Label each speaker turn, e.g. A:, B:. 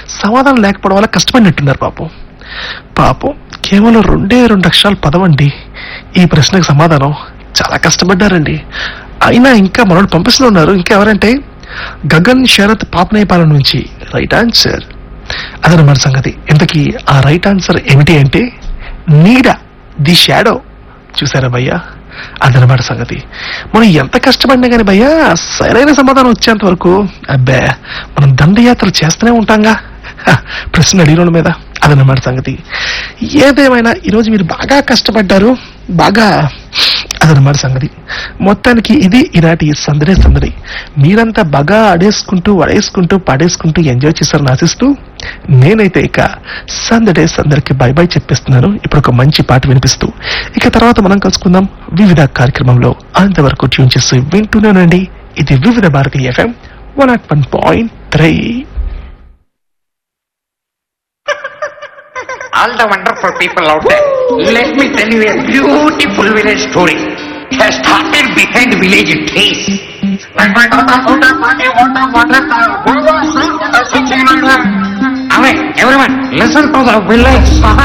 A: సమాధానం లేకపోవడం వల్ల కష్టపడినట్టున్నారు పాపం పాపం కేవలం రెండే రెండు అక్షరాలు పదవండి ఈ ప్రశ్నకు సమాధానం చాలా కష్టపడ్డారండి అయినా ఇంకా మనోడు పంపిస్తూనే ఉన్నారు ఇంకా ఎవరంటే గగన్ శరత్ పాపనేపాలెం నుంచి రైట్ ఆన్సర్ అదనమాట సంగతి ఇంతకీ ఆ రైట్ ఆన్సర్ ఏమిటి అంటే నీడ ది షాడో చూసారా భయ్యా అదనమాట సంగతి మనం ఎంత కష్టపడినా కానీ భయ్యా సరైన సమాధానం వచ్చేంత వరకు అబ్బే మనం దండయాత్ర చేస్తూనే ఉంటాంగా హ, ప్రశ్న అడిగిన మీద అదనమాట సంగతి ఏదేమైనా ఈరోజు మీరు బాగా కష్టపడ్డారు బాగా అదనమాట సంగతి మొత్తానికి ఇది ఈనాటి సందడే సందడి మీరంతా బాగా ఆడేసుకుంటూ వడేసుకుంటూ పాడేసుకుంటూ ఎంజాయ్ చేశారని ఆశిస్తూ నేనైతే ఇక సందడే సందడికి బై బై చెప్పేస్తున్నాను ఇప్పుడు ఒక మంచి పాట వినిపిస్తూ ఇక తర్వాత మనం కలుసుకుందాం వివిధ కార్యక్రమంలో అంతవరకు ట్యూన్ చేసి వింటూనేనండి ఇది Vividh Bharati FM one nought one point three
B: all the wonderful people out there, let me tell you a beautiful village story. It has started behind village trees. Away, everyone, listen to the village song.